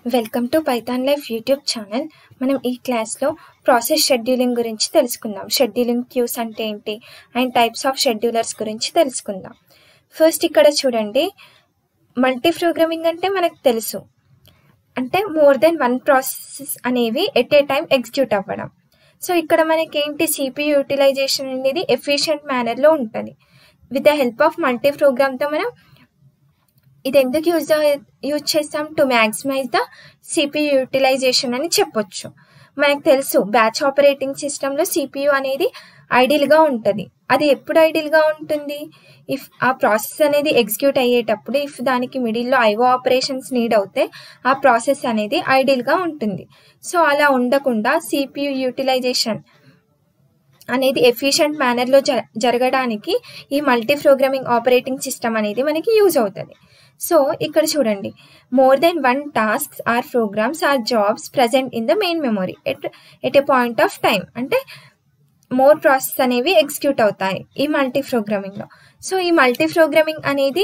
welcome to Python life YouTube channel మనం ఈ క్లాస్లో ప్రాసెస్ షెడ్యూలింగ్ గురించి తెలుసుకుందాం షెడ్యూలింగ్ క్యూస్ అంటే ఏంటి అండ్ టైప్స్ ఆఫ్ షెడ్యూలర్స్ గురించి తెలుసుకుందాం ఫస్ట్ ఇక్కడ చూడండి మల్టీ ప్రోగ్రామింగ్ అంటే మనకు తెలుసు అంటే మోర్ దెన్ వన్ ప్రాసెస్ అనేవి ఎట్ ఏ టైం ఎగ్జిక్యూట్ అవ్వడం సో ఇక్కడ మనకి ఏంటి సిపియు యూటిలైజేషన్ అనేది ఎఫిషియెంట్ మేనర్లో ఉంటుంది with the help of multi ప్రోగ్రామ్తో మనం ఇది ఎందుకు యూజ్ యూజ్ చేస్తాం to maximise the CPU utilisation అని చెప్పొచ్చు మనకు తెలుసు బ్యాచ్ ఆపరేటింగ్ సిస్టంలో సిపియు అనేది ఐడియల్గా ఉంటుంది అది ఎప్పుడు ఐడియల్గా ఉంటుంది ఇఫ్ ఆ ప్రాసెస్ అనేది ఎగ్జిక్యూట్ అయ్యేటప్పుడు ఇఫ్ దానికి మిడిల్లో ఐఓ ఆపరేషన్స్ నీడ్ అవుతే ఆ ప్రాసెస్ అనేది ఐడియల్గా ఉంటుంది సో అలా ఉండకుండా సిపియు యూటిలైజేషన్ అనేది ఎఫిషియెంట్ మేనర్లో జ జరగడానికి ఈ మల్టీ ప్రోగ్రామింగ్ ఆపరేటింగ్ సిస్టమ్ అనేది మనకి యూజ్ అవుతుంది సో ఇక్కడ చూడండి more than one tasks or programs or jobs present in the main memory at at a point of time అంటే మోర్ ప్రాసెస్ అనేవి ఎగ్జిక్యూట్ అవుతాయి ఈ మల్టీ ప్రోగ్రామింగ్లో సో ఈ మల్టీ ప్రోగ్రామింగ్ అనేది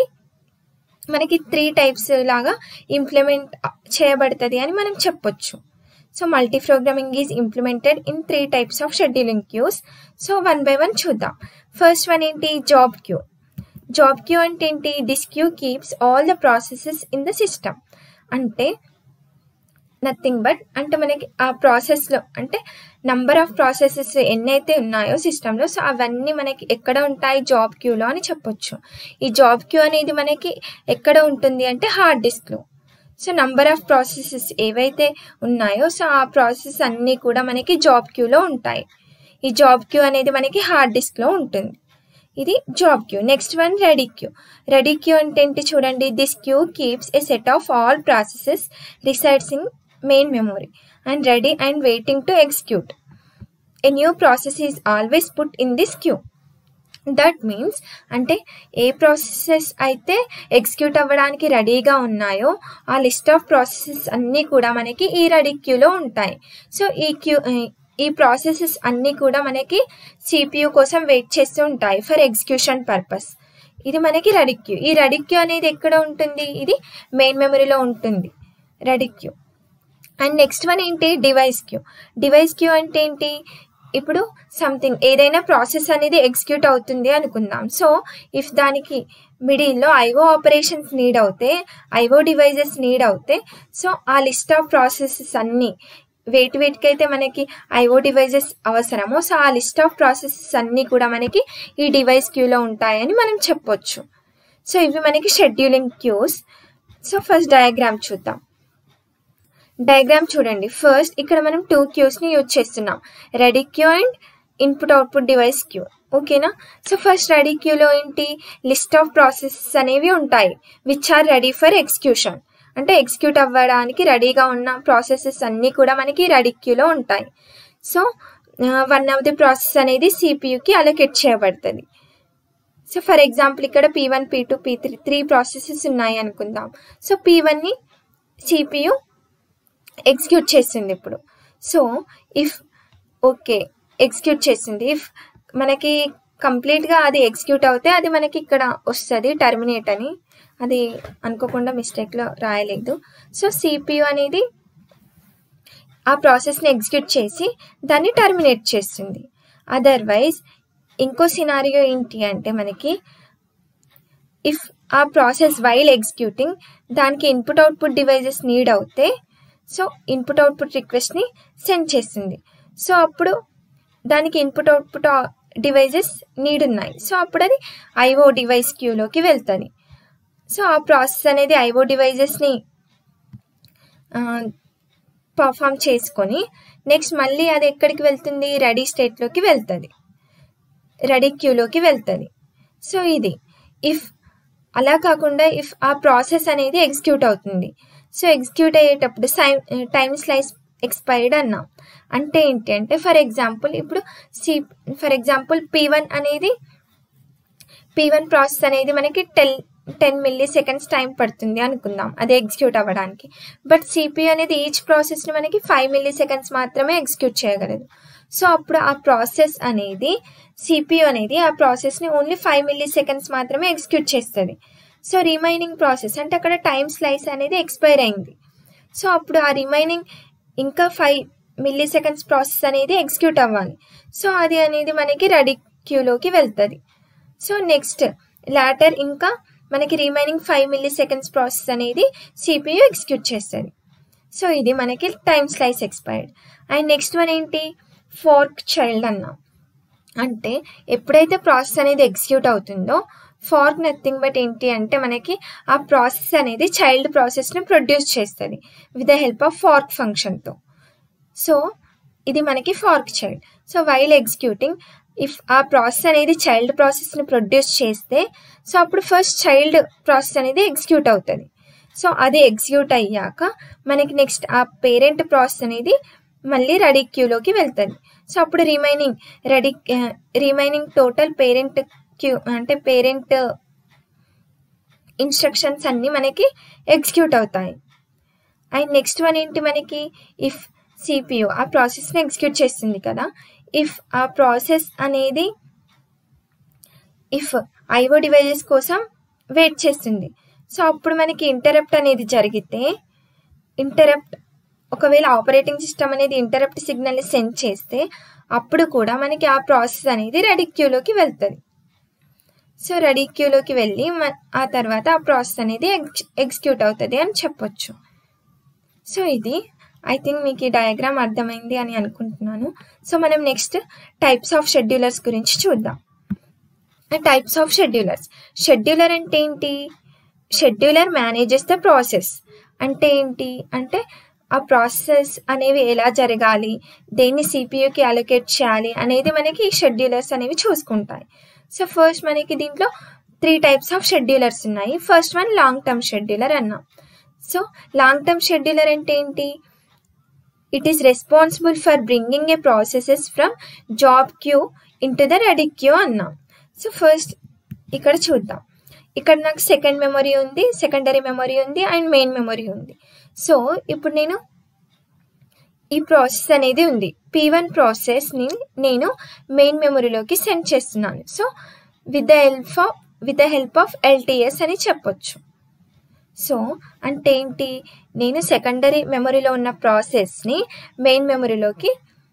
మనకి త్రీ టైప్స్ లాగా ఇంప్లిమెంట్ చేయబడుతుంది అని మనం చెప్పొచ్చు so multi programming is implemented in three types of scheduling queues so one by one చూద్దాం ఫస్ట్ వన్ ఏంటి జాబ్ క్యూ జాబ్ క్యూ అంటే ఏంటి this queue keeps all the processes in the system అంటే nothing but అంటే మనకి ఆ ప్రాసెస్లో అంటే నంబర్ ఆఫ్ ప్రాసెసెస్ ఎన్నైతే ఉన్నాయో సిస్టంలో సో అవన్నీ మనకి ఎక్కడ ఉంటాయి జాబ్ క్యూలో అని చెప్పొచ్చు ఈ జాబ్ క్యూ అనేది మనకి ఎక్కడ ఉంటుంది అంటే హార్డ్ డిస్క్లో సో నంబర్ ఆఫ్ ప్రాసెసెస్ ఏవైతే ఉన్నాయో సో ఆ ప్రాసెస్ అన్నీ కూడా మనకి జాబ్ క్యూలో ఉంటాయి ఈ జాబ్ క్యూ అనేది మనకి హార్డ్ డిస్క్లో ఉంటుంది ఇది job queue next one ready queue ready queue అంటే ఏంటి చూడండి this queue keeps a set of all processes resides in main memory and ready and waiting to execute a new process is always put in this queue that means అంటే ఏ processes అయితే execute అవ్వడానికి రెడీగా ఉన్నాయో ఆ list of processes అన్నీ కూడా మనకి ఈ రెడీ క్యూలో ఉంటాయి సో ఈ క్యూ ఈ ప్రాసెసెస్ అన్నీ కూడా మనకి సిపియు కోసం వెయిట్ చేస్తూ ఉంటాయి ఫర్ ఎగ్జిక్యూషన్ పర్పస్ ఇది మనకి రెడిక్యూ ఈ రెడిక్యూ అనేది ఎక్కడ ఉంటుంది ఇది మెయిన్ మెమరీలో ఉంటుంది రెడిక్యూ అండ్ నెక్స్ట్ వన్ ఏంటి డివైస్ క్యూ డివైస్ క్యూ అంటే ఏంటి ఇప్పుడు సంథింగ్ ఏదైనా ప్రాసెస్ అనేది ఎగ్జిక్యూట్ అవుతుంది అనుకుందాం సో ఇఫ్ దానికి మిడిల్లో ఐఓ ఆపరేషన్స్ నీడ్ అవుతే ఐఓ డివైజెస్ నీడ్ అవుతే సో ఆ లిస్ట్ ఆఫ్ ప్రాసెసెస్ అన్నీ వేటి వేటికైతే మనకి ఐఓ డివైజెస్ అవసరమో సో ఆ లిస్ట్ ఆఫ్ ప్రాసెసెస్ అన్నీ కూడా మనకి ఈ డివైస్ క్యూలో ఉంటాయని మనం చెప్పొచ్చు సో ఇవి మనకి scheduling queues so first diagram చూద్దాం డయాగ్రామ్ చూడండి ఫస్ట్ ఇక్కడ మనం టూ క్యూస్ని యూజ్ చేస్తున్నాం ready queue and input output device queue ఓకేనా సో ఫస్ట్ రెడీ క్యూలో ఏంటి లిస్ట్ ఆఫ్ ప్రాసెసెస్ అనేవి ఉంటాయి which are ready for execution అంటే ఎగ్జిక్యూట్ అవ్వడానికి రెడీగా ఉన్న ప్రాసెసెస్ అన్నీ కూడా మనకి రెడీ క్యూలో ఉంటాయి so one of the process అనేది సిపియుకి అలొకేట్ చేయబడుతుంది సో ఫర్ ఎగ్జాంపుల్ ఇక్కడ P one P two P three three processes ఉన్నాయి అనుకుందాం సో పీ వన్ని సిపియు ఎగ్జిక్యూట్ చేస్తుంది ఇప్పుడు సో ఇఫ్ ఓకే ఎగ్జిక్యూట్ చేసింది ఇఫ్ మనకి కంప్లీట్గా అది ఎగ్జిక్యూట్ అవుతే అది మనకి ఇక్కడ వస్తుంది టర్మినేట్ అని అది అనుకోకుండా మిస్టేక్లో రాయలేదు సో సిపియు అనేది ఆ ప్రాసెస్ని ఎగ్జిక్యూట్ చేసి దాన్ని టర్మినేట్ చేస్తుంది అదర్వైజ్ ఇంకో సినారియో ఏంటి అంటే మనకి ఇఫ్ ఆ ప్రాసెస్ వైల్ ఎగ్జిక్యూటింగ్ దానికి ఇన్పుట్ అవుట్పుట్ డివైజెస్ నీడ్ అవుతే సో ఇన్పుట్ అవుట్పుట్ రిక్వెస్ట్ని సెండ్ చేస్తుంది సో అప్పుడు దానికి ఇన్పుట్ అవుట్పుట్ డివైజెస్ నీడ్ ఉన్నాయి సో అప్పుడు అది ఐఓ డివైస్ క్యూలోకి వెళ్తుంది సో ఆ ప్రాసెస్ అనేది ఐఓ డివైజెస్ని పర్ఫామ్ చేసుకొని నెక్స్ట్ మళ్ళీ అది ఎక్కడికి వెళ్తుంది రెడీ స్టేట్లోకి వెళ్తుంది రెడీ క్యూలోకి వెళ్తుంది సో ఇది ఇఫ్ అలా కాకుండా ఇఫ్ ఆ ప్రాసెస్ అనేది ఎగ్జిక్యూట్ అవుతుంది సో ఎగ్జిక్యూట్ అయ్యేటప్పుడు సైమ్ టైం స్లైస్ ఎక్స్పైర్డ్ అన్నాం అంటే ఏంటి అంటే ఫర్ ఎగ్జాంపుల్ ఇప్పుడు సి ఫర్ ఎగ్జాంపుల్ పీ వన్ అనేది పీ వన్ ప్రాసెస్ అనేది మనకి ten ten milliseconds time పడుతుంది అనుకుందాం అది ఎగ్జిక్యూట్ అవ్వడానికి బట్ సిపియు అనేది ఈచ్ ప్రాసెస్ని మనకి ఫైవ్ మిల్లీ సెకండ్స్ మాత్రమే ఎగ్జిక్యూట్ చేయగలదు సో అప్పుడు ఆ ప్రాసెస్ అనేది సిపియు అనేది ఆ ప్రాసెస్ని ఓన్లీ ఫైవ్ మిల్లీ సెకండ్స్ మాత్రమే ఎగ్జిక్యూట్ చేస్తుంది సో రిమైనింగ్ ప్రాసెస్ అంటే అక్కడ టైం స్లైస్ అనేది ఎక్స్పైర్ అయింది సో అప్పుడు ఆ రిమైనింగ్ ఇంకా ఫైవ్ మిల్లీ సెకండ్స్ ప్రాసెస్ అనేది ఎగ్జిక్యూట్ అవ్వాలి సో అది అనేది మనకి రెడీ క్యూలోకి వెళ్తుంది సో నెక్స్ట్ లాటర్ ఇంకా మనకి remaining five milliseconds process అనేది సిపియు ఎగ్జిక్యూట్ చేస్తుంది సో ఇది మనకి time slice expired and next one ఏంటి ఫోర్క్ చైల్డ్ అన్నాం అంటే ఎప్పుడైతే ప్రాసెస్ అనేది ఎగ్జిక్యూట్ అవుతుందో ఫార్క్ నథింగ్ బట్ ఏంటి అంటే మనకి ఆ ప్రాసెస్ అనేది చైల్డ్ ప్రాసెస్ని ప్రొడ్యూస్ చేస్తుంది with the help of fork ఫంక్షన్తో సో ఇది మనకి fork child so while executing if ఆ ప్రాసెస్ అనేది చైల్డ్ ప్రాసెస్ని ప్రొడ్యూస్ చేస్తే సో అప్పుడు ఫస్ట్ చైల్డ్ ప్రాసెస్ అనేది ఎగ్జిక్యూట్ అవుతుంది సో అది ఎగ్జిక్యూట్ అయ్యాక మనకి నెక్స్ట్ ఆ పేరెంట్ ప్రాసెస్ అనేది మళ్ళీ రెడీ క్యూలోకి వెళ్తుంది సో అప్పుడు remaining ready remaining total parent queue అంటే పేరెంట్ ఇన్స్ట్రక్షన్స్ అన్నీ మనకి ఎగ్జిక్యూట్ అవుతాయి అండ్ నెక్స్ట్ వన్ ఏంటి మనకి ఇఫ్ సిపియు ఆ ప్రాసెస్ని ఎగ్జిక్యూట్ చేస్తుంది కదా ఇఫ్ ఆ ప్రాసెస్ అనేది ఇఫ్ ఐఓ డివైజెస్ కోసం వెయిట్ చేస్తుంది సో అప్పుడు మనకి ఇంటరప్ట్ అనేది జరిగితే ఇంటరప్ట్ ఒకవేళ ఆపరేటింగ్ సిస్టమ్ అనేది ఇంటరప్ట్ సిగ్నల్ని సెండ్ చేస్తే అప్పుడు కూడా మనకి ఆ ప్రాసెస్ అనేది రెడీ క్యూలోకి వెళ్తుంది సో రెడీ క్యూలోకి వెళ్ళి ఆ తర్వాత ఆ ప్రాసెస్ అనేది ఎగ్జిక్యూట్ అవుతుంది అని చెప్పొచ్చు సో ఇది ఐ థింక్ మీకు ఈ డయాగ్రామ్ అర్థమైంది అని అనుకుంటున్నాను సో మనం నెక్స్ట్ టైప్స్ ఆఫ్ షెడ్యూలర్స్ గురించి చూద్దాం టైప్స్ ఆఫ్ షెడ్యూలర్స్ షెడ్యూలర్ అంటే ఏంటి షెడ్యూలర్ మేనేజెస్ ద ప్రాసెస్ అంటే ఏంటి అంటే ఆ ప్రాసెస్ అనేవి ఎలా జరగాలి దేన్ని సిపియుకి అలొకేట్ చేయాలి అనేది మనకి ఈ షెడ్యూలర్స్ అనేవి చూసుకుంటాయి సో ఫస్ట్ మనకి దీంట్లో త్రీ టైప్స్ ఆఫ్ షెడ్యూలర్స్ ఉన్నాయి first one long term scheduler అన్నాం సో లాంగ్ టర్మ్ షెడ్యూలర్ అంటే ఏంటి it is responsible for bringing a processes from job queue into the ready queue అన్నాం so first ఇక్కడ చూద్దాం ఇక్కడ నాకు సెకండ్ మెమొరీ ఉంది సెకండరీ మెమొరీ ఉంది అండ్ మెయిన్ మెమొరీ ఉంది సో ఇప్పుడు నేను ఈ ప్రాసెస్ అనేది ఉంది పీ వన్ ప్రాసెస్ని నేను మెయిన్ మెమొరీలోకి సెండ్ చేస్తున్నాను so with the help of with the help of LTS అని చెప్పొచ్చు సో అంటే ఏంటి నేను సెకండరీ మెమొరీలో ఉన్న ప్రాసెస్ని మెయిన్ మెమొరీలోకి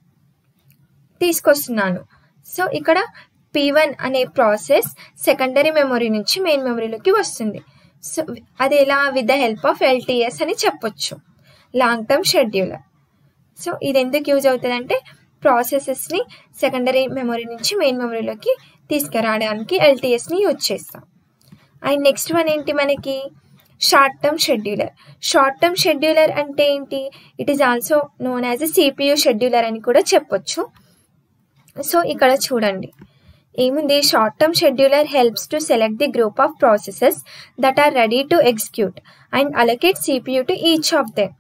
తీసుకొస్తున్నాను సో ఇక్కడ పీ వన్ అనే ప్రాసెస్ సెకండరీ మెమొరీ నుంచి మెయిన్ మెమొరీలోకి వస్తుంది సో అది ఎలా with the help of LTS అని చెప్పొచ్చు లాంగ్ టర్మ్ షెడ్యూలర్ సో ఇది ఎందుకు యూజ్ అవుతుంది అంటే ప్రాసెసెస్ని సెకండరీ మెమొరీ నుంచి మెయిన్ మెమొరీలోకి తీసుకురావడానికి ఎల్టీఎస్ని యూజ్ చేస్తాం అండ్ నెక్స్ట్ వన్ ఏంటి మనకి short term scheduler short term scheduler అంటే ఏంటి it is also known as a CPU scheduler అని కూడా చెప్పొచ్చు సో ఇక్కడ చూడండి ఏముంది short term scheduler helps to select the group of processes that are ready to execute and allocate CPU to each of them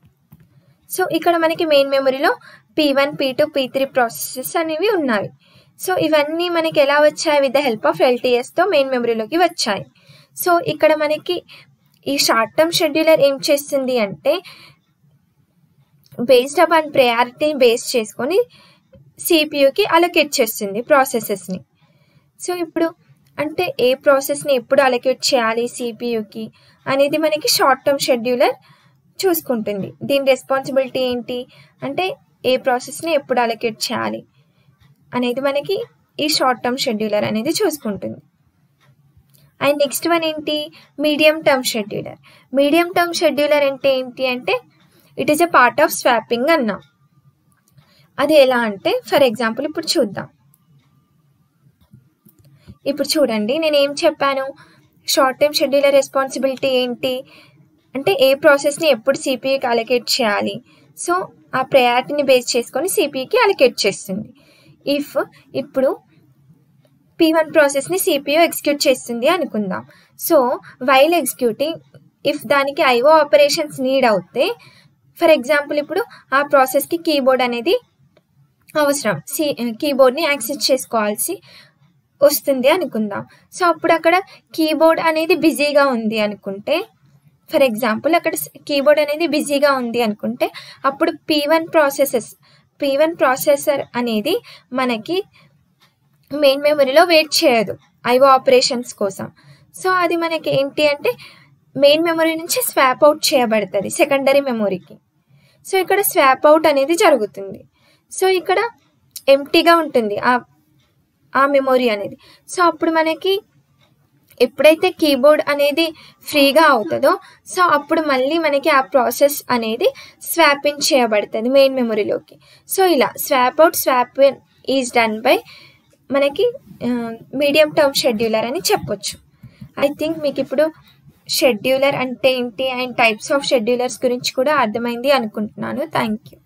so ఇక్కడ మనకి main మెమరీలో P one P two P three processes అనేవి ఉన్నాయి so ఇవన్నీ మనకి ఎలా వచ్చాయి with the help of ఎల్టీఎస్తో మెయిన్ మెమరీలోకి వచ్చాయి సో ఇక్కడ మనకి ఈ షార్ట్ టర్మ్ షెడ్యూలర్ ఏం చేస్తుంది అంటే బేస్డ్ అపాన్ ప్రయారిటీని బేస్ చేసుకొని సిపియుకి అలొకేట్ చేస్తుంది ప్రాసెసెస్ని సో ఇప్పుడు అంటే ఏ ప్రాసెస్ని ఎప్పుడు అలొకేట్ చేయాలి సిపియుకి అనేది మనకి షార్ట్ టర్మ్ షెడ్యూలర్ చూసుకుంటుంది దీని రెస్పాన్సిబిలిటీ ఏంటి అంటే ఏ ప్రాసెస్ని ఎప్పుడు అలొకేట్ చేయాలి అనేది మనకి ఈ షార్ట్ టర్మ్ షెడ్యూలర్ అనేది చూసుకుంటుంది అండ్ నెక్స్ట్ వన్ ఏంటి medium term scheduler medium term scheduler అంటే ఏంటి అంటే it is a part of swapping అన్నాం అది ఎలా అంటే ఫర్ ఎగ్జాంపుల్ ఇప్పుడు చూద్దాం ఇప్పుడు చూడండి నేను ఏం చెప్పాను షార్ట్ టర్మ్ షెడ్యూలర్ రెస్పాన్సిబిలిటీ ఏంటి అంటే ఏ ప్రాసెస్ని ఎప్పుడు సిపిఐకి అలొకేట్ చేయాలి సో ఆ ప్రయారిటీని బేస్ చేసుకొని సిపిఐకి అలొకేట్ చేస్తుంది ఇఫ్ ఇప్పుడు పీ వన్ ప్రాసెస్ని సిపియు ఎగ్జిక్యూట్ చేస్తుంది అనుకుందాం సో వైల్ ఎగ్జిక్యూటింగ్ ఇఫ్ దానికి ఐఓ ఆపరేషన్స్ నీడ్ అవుతే ఫర్ ఎగ్జాంపుల్ ఇప్పుడు ఆ ప్రాసెస్కి కీబోర్డ్ అనేది అవసరం సి కీబోర్డ్ని యాక్సెస్ చేసుకోవాల్సి వస్తుంది అనుకుందాం సో అప్పుడు అక్కడ కీబోర్డ్ అనేది బిజీగా ఉంది అనుకుంటే ఫర్ ఎగ్జాంపుల్ అక్కడ కీబోర్డ్ అనేది బిజీగా ఉంది అనుకుంటే అప్పుడు P one processes P one processor అనేది మనకి మెయిన్ మెమరీలో వెయిట్ చేయదు ఐఓ ఆపరేషన్స్ కోసం సో అది మనకి ఏంటి అంటే మెయిన్ మెమరీ నుంచి స్వాప్ అవుట్ చేయబడుతుంది సెకండరీ మెమొరీకి సో ఇక్కడ స్వాప్ అవుట్ అనేది జరుగుతుంది సో ఇక్కడ ఎంటీగా ఉంటుంది ఆ ఆ మెమొరీ అనేది సో అప్పుడు మనకి ఎప్పుడైతే కీబోర్డ్ అనేది ఫ్రీగా అవుతుందో సో అప్పుడు మళ్ళీ మనకి ఆ ప్రాసెస్ అనేది స్వాప్ ఇన్ చేయబడుతుంది మెయిన్ మెమొరీలోకి సో ఇలా swap out swap in is done by మనకి మీడియం టర్మ్ షెడ్యూలర్ అని చెప్పొచ్చు ఐ థింక్ మీకు ఇప్పుడు షెడ్యూలర్ అంటే ఏంటి అండ్ టైప్స్ ఆఫ్ షెడ్యూలర్స్ గురించి కూడా అర్థమైంది అనుకుంటున్నాను థ్యాంక్ యూ